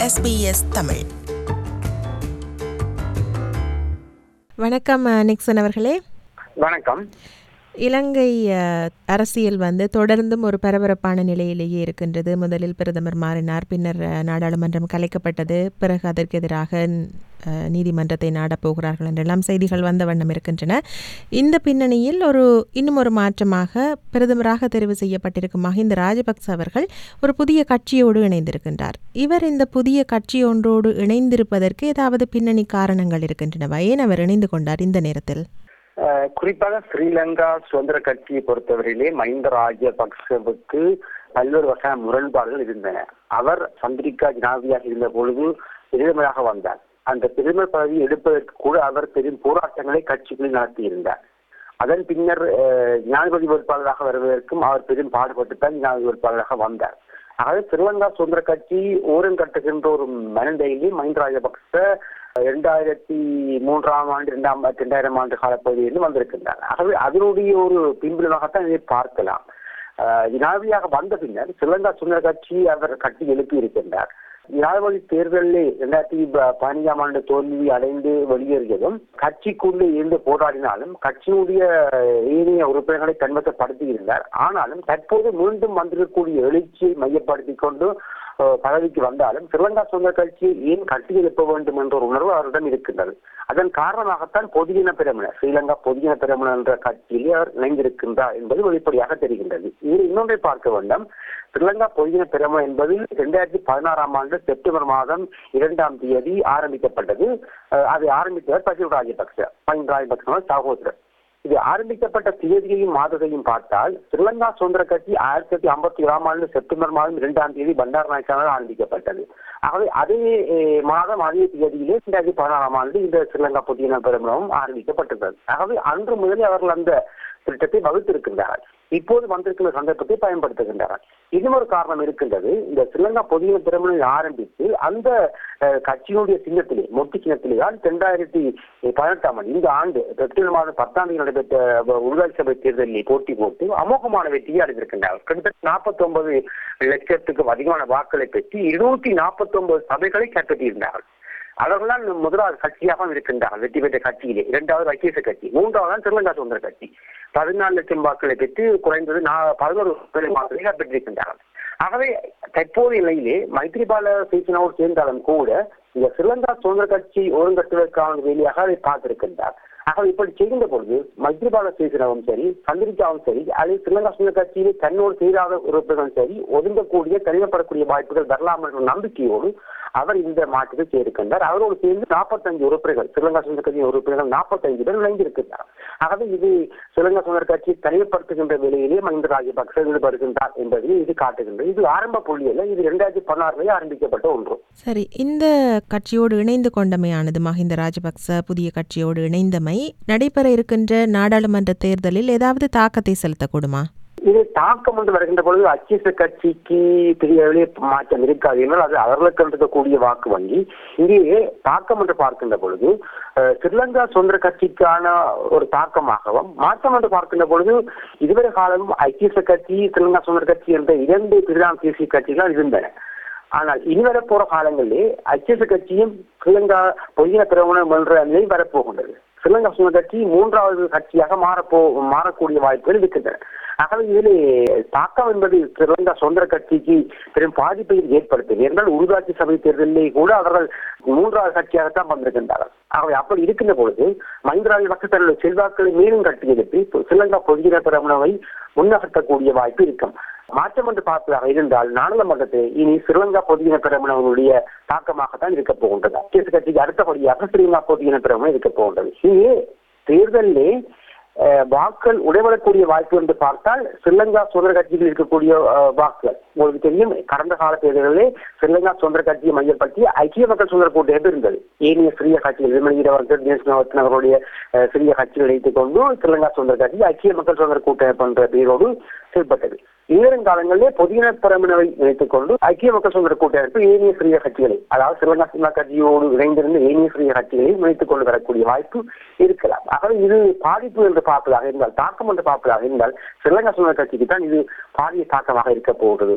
SBS Tamil வணக்கம் அஹ், Nixon அவர்களே வணக்கம் இலங்கை அஹ், அரசியல் வந்து தொடர்ந்தும் ஒரு பரபரப்பான நிலையிலேயே இருக்கின்றது முதலில் பிரதமர் மாறினார் பின்னர் அஹ், நாடாளுமன்றம் கலைக்கப்பட்டது பிறகு அதற்கு எதிராக அஹ், நீதிமன்றத்தை நாடப் போகிறார்கள் என்றெல்லாம் செய்திகள் வந்த வண்ணம் இருக்கின்றன இந்த பின்னணியில் ஒரு இன்னும் ஒரு மாற்றமாக பிரதமராக தெரிவு செய்யப்பட்டிருக்கும் மஹிந்த ராஜபக்ச அவர்கள் ஒரு புதிய கட்சியோடு இணைந்திருக்கின்றார் இவர் இந்த புதிய கட்சி ஒன்றோடு இணைந்திருப்பதற்கு ஏதாவது பின்னணி காரணங்கள் இருக்கின்றனவா ஏன் அவர் இணைந்து கொண்டார் இந்த நேரத்தில் அஹ், குறிப்பாக ஸ்ரீலங்கா சுதந்திர கட்சியை பொறுத்தவரையிலே மஹிந்த ராஜபக்சவுக்கு பல்வேறு வகையான முரண்பாடுகள் இருந்தன அவர் சந்திரிகா ஜனாதியாக இருந்த பொழுது பிரதமராக வந்தார் அந்த பிரதமர் பதவி எடுப்பதற்கு கூட அவர் பெரும் போராட்டங்களை கட்சிகளில் நடத்தியிருந்தார் அதன் பின்னர் அஹ், ஜனாதிபதி வேட்பாளராக வருவதற்கும் அவர் பெரும் பாடுபட்டுத்தான் ஜனாதிபதி வேட்பாளராக வந்தார் ஆகவே ஸ்ரீலங்கா சுதந்திர கட்சி ஓரம் கட்டுகின்ற ஒரு மனநிலையிலே மஹிந்த ராஜபக்ச இரண்டாயிரத்தி மூன்றாம் ஆண்டு இரண்டாம் இரண்டாயிரம் ஆண்டு காலப்பகுதியில் வந்திருக்கின்றார் ஆகவே அதனுடைய ஒரு பின்புலமாகத்தான் இதை பார்க்கலாம் ஆஹ் ஜனாதிபதியாக வந்த பின்னர் ஸ்ரீலங்கா சுதந்திர கட்சி அவர் கட்டி எழுப்பி இருக்கின்றார் ஜனாதிபதி தேர்தலில் இரண்டாயிரத்தி ப- பதினைஞ்சாம் ஆண்டு தோல்வி அடைந்து வெளியேறியதும் கட்சிக்குள்ளே இருந்து போராடினாலும் கட்சியினுடைய ஏனைய உறுப்பினர்களை தன்வசப்படுத்தி இருந்தார் ஆனாலும் தற்போது மீண்டும் வந்திருக்கக்கூடிய எழுச்சியை மையப்படுத்திக் கொண்டு அஹ், பதவிக்கு வந்தாலும் ஸ்ரீலங்கா சுதந்திர கட்சி ஏன் கட்டி எழுப்ப வேண்டும் என்ற ஒரு உணர்வு அவரிடம் இருக்கின்றது அதன் காரணமாகத்தான் பொதுஜன பிரமுன ஸ்ரீலங்கா பொதுஜன பிரமுன என்ற கட்சியிலே அவர் இணைந்திருக்கின்றார் என்பது வெளிப்படையாக தெரிகின்றது இது இன்னொன்றை பார்க்க வேண்டும் ஸ்ரீலங்கா பொதுஜன பிரமுன என்பது இரண்டாயிரத்தி பதினாறாம் ஆண்டு செப்டம்பர் மாதம் இரண்டாம் தேதி ஆரம்பிக்கப்பட்டது அஹ், அதை ஆரம்பித்தவர் பசில் ராஜபக்ச மஹிந்த ராஜபக்ச சகோதரர் இது ஆரம்பிக்கப்பட்ட தேதியையும் மாதத்தையும் பார்த்தால் ஸ்ரீலங்கா சுதந்திர கட்சி ஆயிரத்தி தொள்ளாயிரத்தி ஐம்பத்தி ஏழாம் ஆண்டு செப்டம்பர் மாதம் இரண்டாம் தேதி பண்டார் நாயக்கானால் ஆரம்பிக்கப்பட்டது ஆகவே அதே அஹ், மாதம் அதே தேதியிலே இரண்டாயிரத்தி பதினாறாம் ஆண்டு இந்த ஸ்ரீலங்கா புதிய பெருமளவும் ஆரம்பிக்கப்பட்டிருந்தது ஆகவே அன்று முதலில் அவர்கள் அந்த திட்டத்தை வகுத்திருக்கின்றார்கள் இப்போது வந்திருக்கிற சந்தர்ப்பத்தை பயன்படுத்துகின்றனர் இன்னும் ஒரு காரணம் இருக்கின்றது இந்த ஸ்ரீலங்கா பொதிய பிரமணை ஆரம்பித்து அந்த அஹ், கட்சியினுடைய சின்னத்திலே மொட்டு சின்னத்திலே தான் இரண்டாயிரத்தி பதினெட்டாம் ஆண்டு இந்த ஆண்டு செப்டம்பர் மாதம் பத்தாம் தேதி நடைபெற்ற அஹ், உள்ளாட்சி சபை தேர்தலில் போட்டி போட்டு அமோகமான வெற்றியை அடைந்திருக்கின்றார்கள் கிட்டத்தட்ட நாற்பத்தி ஒன்பது லட்சத்துக்கும் அதிகமான வாக்களை பெற்று இருநூற்றி நாற்பத்தி ஒன்பது சபைகளை கைப்பற்றியிருந்தார்கள் அவர்கள்தான் முதலாவது கட்சியாக இருக்கின்றார்கள் வெற்றி பெற்ற கட்சியிலே இரண்டாவது ஐக்கிய கட்சி மூன்றாவது தான் ஸ்ரீலங்கா சுதந்திர கட்சி பதினாலு லட்சம் வாக்களை பெற்று குறைந்தது நா- பதினோரு லட்சம் வாக்களை பெற்றிருக்கின்றார்கள் ஆகவே தற்போதைய நிலையிலே மைத்ரிபால சிறிசேனாவோடு சேர்ந்தாலும் கூட இந்த ஸ்ரீலங்கா சுதந்திர கட்சி ஒருங்கட்டுவதற்கான வேலையாக அதை பார்த்திருக்கின்றார் ஆகவே இப்படி செய்கின்ற பொழுது மைத்ரிபால சிறிசேனாவும் சரி சந்திரிகாவும் சரி அல்லது ஸ்ரீலங்கா சுதந்திர கட்சியிலே தன்னோடு சேராத உறுப்பினர்களும் சரி ஒதுங்கக்கூடிய தனிமைப்படக்கூடிய வாய்ப்புகள் வரலாம் என்ற நம்பிக்கையோடு அவர் இந்த மாற்றத்தை சேர்க்கின்றார் அவரோடு சேர்ந்து நாற்பத்தஞ்சு உறுப்பினர்கள் ஸ்ரீலங்கா சுதந்திர கட்சியின் உறுப்பினர்கள் நாற்பத்தஞ்சு பேர் இணைந்திருக்கின்றார் ஆகவே இது ஸ்ரீலங்கா சுதந்திர கட்சியை தனிமைப்படுத்துகின்ற வேலையிலே மஹிந்த ராஜபக்ச ஈடுபடுகின்றார் என்பதை இது காட்டுகின்றது இது ஆரம்ப புள்ளியல்ல இது இரண்டாயிரத்தி பதினாறுலேயே ஆரம்பிக்கப்பட்ட ஒன்று சரி இந்த கட்சியோடு இணைந்து கொண்டமையானது மஹிந்த ராஜபக்ச புதிய கட்சியோடு இணைந்தமை நடைபெற இருக்கின்ற நாடாளுமன்ற தேர்தலில் ஏதாவது தாக்கத்தை செலுத்தக்கூடுமா இது தாக்கம் என்று வருகின்ற பொழுது அச்சிச கட்சிக்கு பெரிய அளவிலே மாற்றம் இருக்காது என்றால் அது அவர்களுக்கு இருக்கக்கூடிய வாக்கு வங்கி இங்கே தாக்கம் என்று பார்க்கின்ற பொழுது அஹ், ஸ்ரீலங்கா சுதந்திர கட்சிக்கான ஒரு தாக்கமாகவும் மாற்றம் என்று பார்க்கின்ற பொழுது இதுவரை காலமும் ஐக்கிய கட்சி ஸ்ரீலங்கா சுதந்திர கட்சி என்ற இரண்டு பிரதான தேசிய கட்சிகள் இருந்தன ஆனால் இனிவர போற காலங்களிலே ஐக்கிய கட்சியும் ஸ்ரீலங்கா பொய்யின பிரபலம் என்ற நிலை வரப்போகின்றது ஸ்ரீலங்கா சுதந்திர கட்சி மூன்றாவது கட்சியாக மாறப்போ மாறக்கூடிய வாய்ப்புகள் இருக்கின்றன ஆகவே இதில் தாக்கம் என்பது ஸ்ரீலங்கா சுதந்திர கட்சிக்கு பெரும் பாதிப்பை ஏற்படுத்தும் என்றால் உள்ளாட்சி சபை தேர்தலிலே கூட அவர்கள் மூன்றாவது கட்சியாகத்தான் வந்திருக்கின்றார்கள் ஆகவே அப்படி இருக்கின்ற பொழுது மஹிந்த ராஜபக்ச தன்னுடைய செல்வாக்களை மேலும் கட்டி எழுப்பி ஸ்ரீலங்கா பொதுஜன பிரமணவை முன்னகர்த்தக்கூடிய வாய்ப்பு இருக்கும் மாற்றம் என்று பார்ப்பதாக இருந்தால் நாடாளுமன்றத்தை இனி ஸ்ரீலங்கா பொதுஜன பிரமணவனுடைய தாக்கமாகத்தான் இருக்க போகின்றது ஐக்கிய கட்சிக்கு அடுத்தபடியாக ஸ்ரீலங்கா பொதுஜன பிரமணம் இருக்க போகின்றது இங்கே தேர்தலிலே அஹ், வாக்கள் உடைபடக்கூடிய வாய்ப்பு என்று பார்த்தால் ஸ்ரீலங்கா சுதந்திர கட்சியில் இருக்கக்கூடிய அஹ், வாக்குகள் உங்களுக்கு தெரியும் கடந்த கால தேர்தலிலே ஸ்ரீலங்கா சுதந்திர கட்சியை மையப்படுத்தி ஐக்கிய மக்கள் சுதந்திர கூட்டமைப்பு இருந்தது ஏனைய சிறிய கட்சிகள் விமலீரவர்கள் தினேஷ் குணவர்த்தன் அவர்களுடைய அஹ், சிறிய கட்சிகள் வைத்துக் கொண்டு ஸ்ரீலங்கா சுதந்திர கட்சி ஐக்கிய மக்கள் சுதந்திர கூட்டமைப்பு என்ற பெயரோடு செயல்பட்டது இந்நேரங்காலங்களிலே பொதுஜன பிரமணவை இணைத்துக் கொண்டு ஐக்கிய மக்கள் சுதந்திர கூட்டமைப்பு ஏனைய சிறிய கட்சிகளை அதாவது ஸ்ரீலங்கா சுதந்திர கட்சியோடு இணைந்திருந்த ஏனைய சிறிய கட்சிகளை இணைத்துக் கொண்டு வரக்கூடிய வாய்ப்பு இருக்கலாம் ஆகவே இது பாதிப்பு என்று பார்ப்பதாக இருந்தால் தாக்கம் என்று பார்ப்பதாக இருந்தால் ஸ்ரீலங்கா சுதந்திர கட்சிக்கு தான் இது பாரிய தாக்கமாக இருக்க போகிறது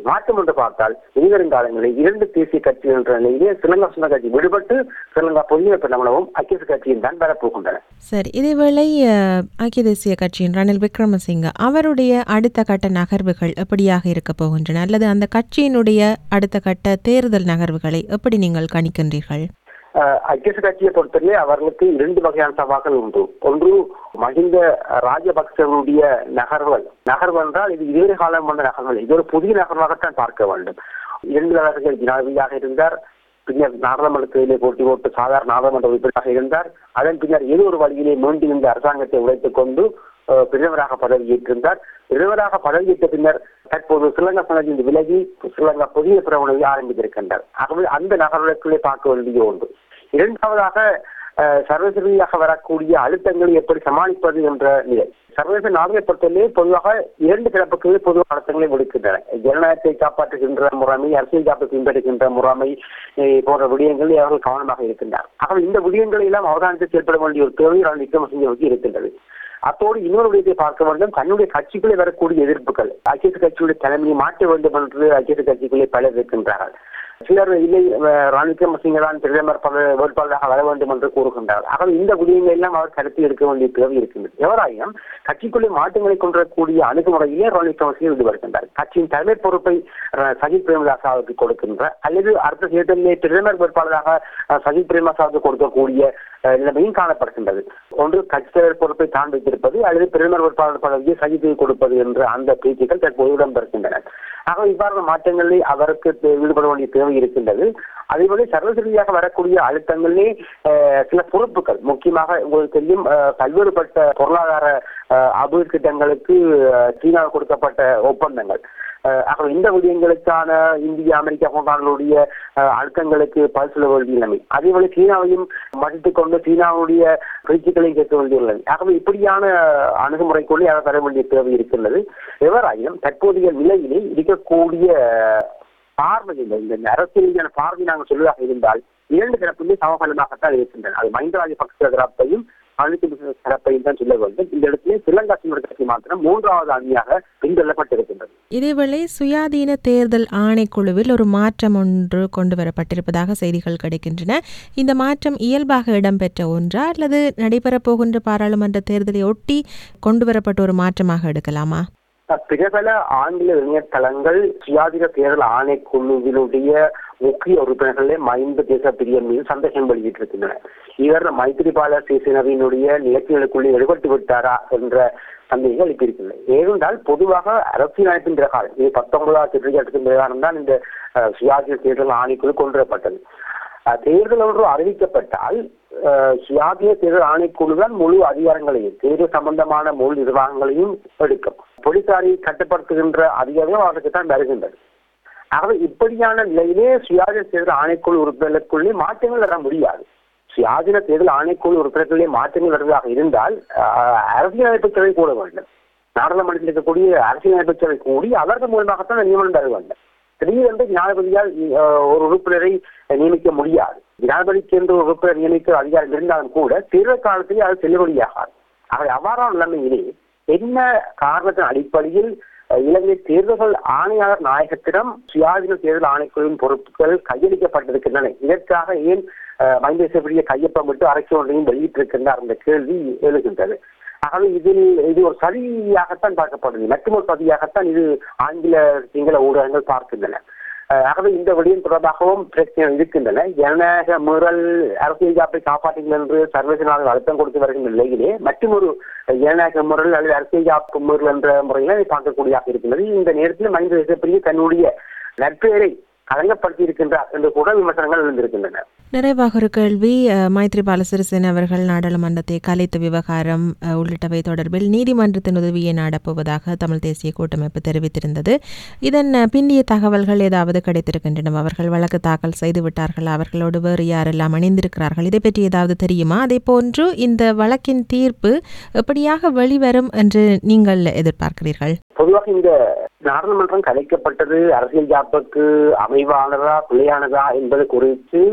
மாற்றம் என்று பார்த்தால் இனிவருங்காலங்களில் இரண்டு தேசிய கட்சிகள் என்ற நிலையிலே ஸ்ரீலங்கா சுதந்திர கட்சி விடுபட்டு ஸ்ரீலங்கா பொதுஜன பெருமளவும் ஐக்கிய கட்சியும் தான் வரப்போகின்றன சரி இதேவேளை அஹ், ஐக்கிய தேசிய கட்சியின் ரணில் விக்ரமசிங்க அவருடைய அடுத்த கட்ட நகர்வுகள் எப்படியாக இருக்க போகின்றன அல்லது அந்த கட்சியினுடைய அடுத்த கட்ட தேர்தல் நகர்வுகளை எப்படி நீங்கள் கணிக்கின்றீர்கள் அஹ், ஐக்கிய கட்சியை பொறுத்தவரை அவர்களுக்கு இரண்டு வகையான சவால்கள் உண்டு ஒன்று மஹிந்த ராஜபக்சவனுடைய நகர்வுகள் நகர்வு என்றால் இது இதே காலம் கொண்ட நகர்வுகள் இது ஒரு புதிய நகர்வாகத்தான் பார்க்க வேண்டும் இரண்டு தலைவர்கள் ஜனாதிபதியாக இருந்தார் பின்னர் நாடாளுமன்றத்திலே போட்டி போட்டு சாதாரண நாடாளுமன்ற உறுப்பினராக இருந்தார் அதன் பின்னர் ஏதோ ஒரு வழியிலே மீண்டும் இந்த அரசாங்கத்தை உழைத்துக் கொண்டு அஹ், பிரதமராக பதவியேற்றிருந்தார் பிரதமராக பதவியேற்ற பின்னர் தற்போது ஸ்ரீலங்கா சங்கத்தின் விலகி ஸ்ரீலங்கா புதிய பிரபலத்தை ஆரம்பித்திருக்கின்றார் ஆகவே அந்த நகர்களுக்குள்ளே பார்க்க வேண்டிய ஒன்று இரண்டாவதாக அஹ், சர்வதேச ரீதியாக வரக்கூடிய அழுத்தங்களை எப்படி சமாளிப்பது என்ற நிலை சர்வதேச நாடுகளை பொறுத்தவரை பொதுவாக இரண்டு தரப்புக்கு பொதுவாக அழுத்தங்களை விடுக்கின்றன ஜனநாயகத்தை காப்பாற்றுகின்ற முறைமை அரசியல் காப்பு பின்பற்றுகின்ற முறைமை அஹ், போன்ற விடயங்களில் அவர்கள் கவனமாக இருக்கின்றார் ஆகவே இந்த விடயங்களை எல்லாம் அவதானித்து செயல்பட வேண்டிய ஒரு தேவை ரணில் விக்ரமசிங்கவுக்கு இருக்கின்றது அத்தோடு இன்னொரு விடயத்தை பார்க்க வேண்டும் தன்னுடைய கட்சிக்குள்ளே வரக்கூடிய எதிர்ப்புகள் ஐக்கிய கட்சியுடைய தலைமையை மாற்ற வேண்டும் என்று ஐக்கிய கட்சிக்குள்ளே பலர் இருக்கின்றார்கள் சிலர் இல்லை அஹ், ரணில் விக்ரமசிங்க தான் பிரதமர் பத- வேட்பாளராக வர வேண்டும் என்று கூறுகின்றார்கள் ஆகவே இந்த விடயங்கள் எல்லாம் அவர் கருத்தில் எடுக்க வேண்டிய தேவை இருக்கின்றது எவராயினும் கட்சிக்குள்ளே மாற்றங்களை கொண்டிருக்கக்கூடிய அணுகுமுறையிலே ரணில் விக்ரமசிங்க ஈடுபடுகின்றார் கட்சியின் தலைமை பொறுப்பை அஹ், சஜித் பிரேமதாசாவுக்கு கொடுக்கின்ற அல்லது அடுத்த தேர்தலிலே பிரதமர் வேட்பாளராக அஹ், சஜித் பிரேமதாசாவுக்கு கொடுக்கக்கூடிய அஹ், நிலைமையும் காணப்படுகின்றது ஒன்று கட்சி தலைவர் பொறுப்பை தான் வைத்திருப்பது அல்லது பிரதமர் வேட்பாளர் பதவியை சஜித்துக்கு கொடுப்பது என்ற அந்த பேச்சுக்கள் தற்போது இடம்பெறுகின்றன ஆக இவ்வாறான மாற்றங்களில் அவருக்கு தே- ஈடுபட வேண்டிய தேவை இருக்கின்றது அதேபோல சர்வதேச ரீதியாக வரக்கூடிய அழுத்தங்களிலே அஹ், சில பொறுப்புகள் முக்கியமாக உங்களுக்கு தெரியும் அஹ், பல்வேறுபட்ட பொருளாதார அஹ், அபிவிருத்தி திட்டங்களுக்கு அஹ், சீனாவுக்கு கொடுக்கப்பட்ட ஒப்பந்தங்கள் அஹ், ஆக இந்த விடயங்களுக்கான இந்திய அமெரிக்கா போன்றவர்களுடைய அஹ், அழுத்தங்களுக்கு பதில் சொல்ல வேண்டிய நிலைமை அதேபோல சீனாவையும் மதித்துக் கொண்டு சீனாவுடைய பேச்சுக்களையும் கேட்க வேண்டிய நிலைமை ஆகவே இப்படியான அணுகுமுறைக்குள்ளே அவர் தர வேண்டிய தேவை இருக்கின்றது எவராயினும் தற்போதைய நிலையிலே இருக்கக்கூடிய பார்வையில் இந்த அரசியல் ரீதியான பார்வை நாங்கள் சொல்வதாக இருந்தால் இரண்டு தரப்புமே சமபலமாகத்தான் இருக்கின்றன அது மஹிந்த ராஜபக்ச தரப்பையும் அனைத்து தரப்பையும் தான் சொல்ல வேண்டும் இந்த இடத்திலே ஸ்ரீலங்கா சுமர் கட்சி மாத்திரம் மூன்றாவது அணியாக பின்தள்ளப்பட்டிருக்கின்றது இதேவேளை சுயாதீன தேர்தல் ஆணைக்குழுவில் ஒரு மாற்றம் ஒன்று கொண்டு வரப்பட்டிருப்பதாக செய்திகள் கிடைக்கின்றன இந்த மாற்றம் இயல்பாக இடம்பெற்ற ஒன்றா அல்லது நடைபெறப் போகின்ற பாராளுமன்ற தேர்தலை ஒட்டி கொண்டு வரப்பட்ட ஒரு மாற்றமாக எடுக்கலாமா பிரபல ஆங்கில இணையதளங்கள் சுயாதீன தேர்தல் ஆணைக்குழுவினுடைய முக்கிய உறுப்பினர்களே மஹிந்த தேச பிரியம் மீது சந்தேகம் வெளியிட்டிருக்கின்றன இவர் மைத்திரிபால சிறிசேனவினுடைய நிலத்திகளுக்குள்ளே எடுபட்டு விட்டாரா என்ற சந்தேகம் எழுப்பியிருக்கின்றன ஏனென்றால் பொதுவாக அரசியலமைப்பின் பிரகாரம் இது பத்தொன்பதாவது திருச்சட்டத்தின் பிரகாரம் தான் இந்த அஹ், சுயாதீன தேர்தல் ஆணைக்குழு கொண்டு வரப்பட்டது அஹ், தேர்தல் ஒன்று அறிவிக்கப்பட்டால் அஹ், சுயாதீன தேர்தல் ஆணைக்குழு தான் முழு அதிகாரங்களையும் தேர்தல் சம்பந்தமான முழு நிர்வாகங்களையும் எடுக்கும் போலீசாரை கட்டுப்படுத்துகின்ற அதிகாரம் அவருக்கு தான் வருகின்றது ஆகவே இப்படியான நிலையிலே சுயாதீன தேர்தல் ஆணைக்குழு உறுப்பினர்களுக்குள்ளே மாற்றங்கள் வர முடியாது சுயாதீன தேர்தல் ஆணைக்குழு உறுப்பினர்களே மாற்றங்கள் வருவதாக இருந்தால் அஹ், அரசியலமைப்பு சபை கூட வேண்டும் நாடாளுமன்றத்தில் இருக்கக்கூடிய அரசியலமைப்பு சபை கூடி அவர்கள் மூலமாகத்தான் நியமனம் தர வேண்டும் திடீரென்று ஜனாதிபதியால் அஹ், ஒரு உறுப்பினரை நியமிக்க முடியாது ஜனாதிபதிக்கு என்று ஒரு உறுப்பினர் நியமிக்க அதிகாரம் இருந்தாலும் கூட தேர்தல் காலத்திலே அது செல்லுபடியாகாது அவை அவ்வாறான நிலைமையிலே என்ன காரணத்தின் அடிப்படையில் அஹ், இலங்கை தேர்தல்கள் ஆணையாளர் நாயகத்திடம் சுயாதீன தேர்தல் ஆணைக்குழுவின் பொறுப்புகள் கையளிக்கப்பட்டிருக்கின்றன இதற்காக ஏன் அஹ், மஹிந்த தேசப்பிரிய கையொப்பமிட்டு அரசியல் ஒன்றையும் வெளியிட்டிருக்கின்றார் என்ற கேள்வி எழுகின்றது ஆகவே இதில் இது ஒரு சதியாகத்தான் பார்க்கப்படுது மற்றும் ஒரு சதியாகத்தான் இது ஆங்கில சிங்கள ஊடகங்கள் பார்க்கின்றன அஹ் ஆகவே இந்த விடயம் தொடர்பாகவும் பிரச்சனை இருக்கின்றன ஜனநாயக மீறல் அரசியல் காப்பை காப்பாற்றுங்கள் என்று சர்வதேச நாடுகள் அழுத்தம் கொடுத்து வருகின்ற நிலையிலே மற்றும் ஒரு ஜனநாயக முறையில் அல்லது அரசியல் காப்பு மீறல் என்ற முறையில் இதை பார்க்கக்கூடியதாக இருக்கின்றது இந்த நேரத்தில் மனித தேசப்பிரிய தன்னுடைய நற்பெயரை களங்கப்படுத்தி இருக்கின்றார் என்று கூட விமர்சனங்கள் எழுந்திருக்கின்றன நிறைவாக ஒரு கேள்வி அஹ், மைத்ரிபால சிறிசேன அவர்கள் நாடாளுமன்றத்தை கலைத்த விவகாரம் அஹ், உள்ளிட்டவை தொடர்பில் நீதிமன்றத்தின் உதவியை நாடப்போவதாக தமிழ் தேசிய கூட்டமைப்பு தெரிவித்திருந்தது இதன் அஹ், பிந்திய தகவல்கள் ஏதாவது கிடைத்திருக்கின்றன அவர்கள் வழக்கு தாக்கல் செய்து விட்டார்கள் அவர்களோடு வேறு யாரெல்லாம் இணைந்திருக்கிறார்கள் இதை பற்றி ஏதாவது தெரியுமா அதே போன்று இந்த வழக்கின் தீர்ப்பு எப்படியாக வெளிவரும் என்று நீங்கள் எதிர்பார்க்கிறீர்கள் பொதுவாக இந்த நாடாளுமன்றம் கலைக்கப்பட்டது அரசியல் ஜாப்புக்கு அமைவானதா பிழையானதா என்பது குறித்து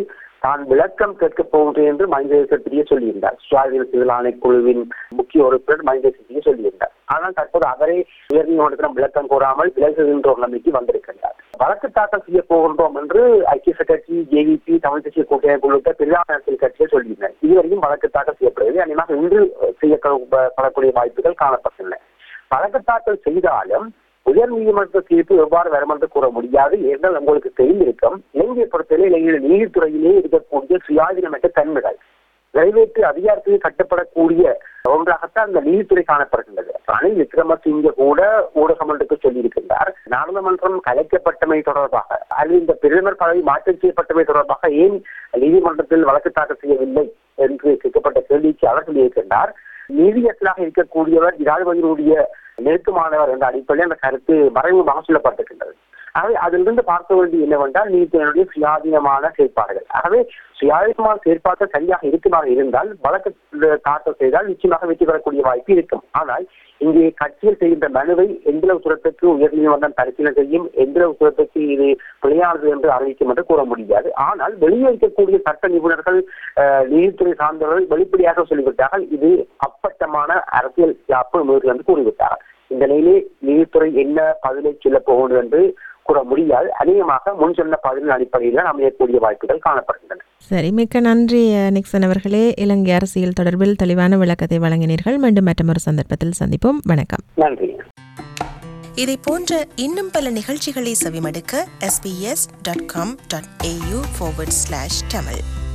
தான் விளக்கம் கேட்கப் போகின்றேன் என்று மனித தேசத்திலேயே சொல்லியிருந்தார் சுவாதீன சிவில் ஆணைக்குழுவின் முக்கிய உறுப்பினர் மனித தேசத்திலேயே சொல்லியிருந்தார் ஆனால் தற்போது அவரே உயர்நீதிமன்றத்திடம் விளக்கம் கூறாமல் விலகுகின்ற ஒரு நிலைமைக்கு வந்திருக்கின்றார் வழக்கு தாக்கல் செய்ய போகின்றோம் என்று ஐக்கிய கட்சி ஜேவிபி தமிழ் தேசிய கூட்டணி உள்ளிட்ட பெரியார் அரசியல் கட்சியை சொல்லியிருந்தார் இதுவரையும் வழக்கு தாக்கல் செய்யப்படவில்லை அநேகமாக இன்று செய்யப்படக்கூடிய வாய்ப்புகள் காணப்பட்டுள்ளன வழக்கு தாக்கல் செய்தாலும் உயர் நீதிமன்ற தீர்ப்பு எவ்வாறு வரும் என்று கூற முடியாது ஏனென்றால் உங்களுக்கு தெரிந்திருக்கும் இலங்கையை பொறுத்தவரை இலங்கையில் நீதித்துறையிலே இருக்கக்கூடிய சுயாதீனமற்ற தன்மைகள் நிறைவேற்று அதிகாரத்தில் கட்டப்படக்கூடிய ஒன்றாகத்தான் அந்த நீதித்துறை காணப்படுகின்றது ரணில் விக்ரமசிங்க கூட ஊடகம் ஒன்றுக்கு சொல்லியிருக்கின்றார் நாடாளுமன்றம் கலைக்கப்பட்டமை தொடர்பாக அல்லது இந்த பிரதமர் பதவி மாற்றம் செய்யப்பட்டமை தொடர்பாக ஏன் நீதிமன்றத்தில் வழக்கு தாக்கல் செய்யவில்லை என்று கேட்கப்பட்ட கேள்விக்கு அவர் சொல்லியிருக்கின்றார் நீதியத்திலாக இருக்கக்கூடியவர் ஜனாதிபதியினுடைய நெருக்கமானவர் என்ற அடிப்படையில் அந்த கருத்து மறைமுகமாக சொல்லப்பட்டிருக்கின்றது ஆகவே அதிலிருந்து பார்க்க வேண்டியது என்னவென்றால் நீதித்துறையினுடைய சுயாதீனமான செயற்பாடுகள் ஆகவே சுயாதீனமான செயற்பாடுகள் சரியாக இருக்குமாக இருந்தால் வழக்கு தாக்கல் செய்தால் நிச்சயமாக வெற்றி பெறக்கூடிய வாய்ப்பு இருக்கும் ஆனால் இங்கே கட்சியில் செய்கின்ற மனுவை எந்தளவு தூரத்துக்கு உயர்நீதிமன்றம் பரிசீலனை செய்யும் எந்தளவு தூரத்துக்கு இது பிழையானது என்று அறிவிக்கும் என்று கூற முடியாது ஆனால் வெளியே இருக்கக்கூடிய சட்ட நிபுணர்கள் நீதித்துறை சார்ந்தவர்கள் வெளிப்படையாக சொல்லிவிட்டார்கள் இது அப்பட்டமான அரசியல் யாப்பு மீறு என்று கூறிவிட்டார்கள் இந்த நிலையிலே நீதித்துறை என்ன பதிலை சொல்ல போகணும் என்று கூற முடியாது அநேகமாக முன் சொன்ன பதிலின் அடிப்படையில் அமையக்கூடிய வாய்ப்புகள் காணப்படுகின்றன சரி மிக்க நன்றி நிக்சன் அவர்களே இலங்கை அரசியல் தொடர்பில் தெளிவான விளக்கத்தை வழங்கினீர்கள் மீண்டும் மற்றொரு சந்தர்ப்பத்தில் சந்திப்போம் வணக்கம் நன்றி இதை போன்ற இன்னும் பல நிகழ்ச்சிகளை செவிமடுக்க sbs.com.au forward slash tamil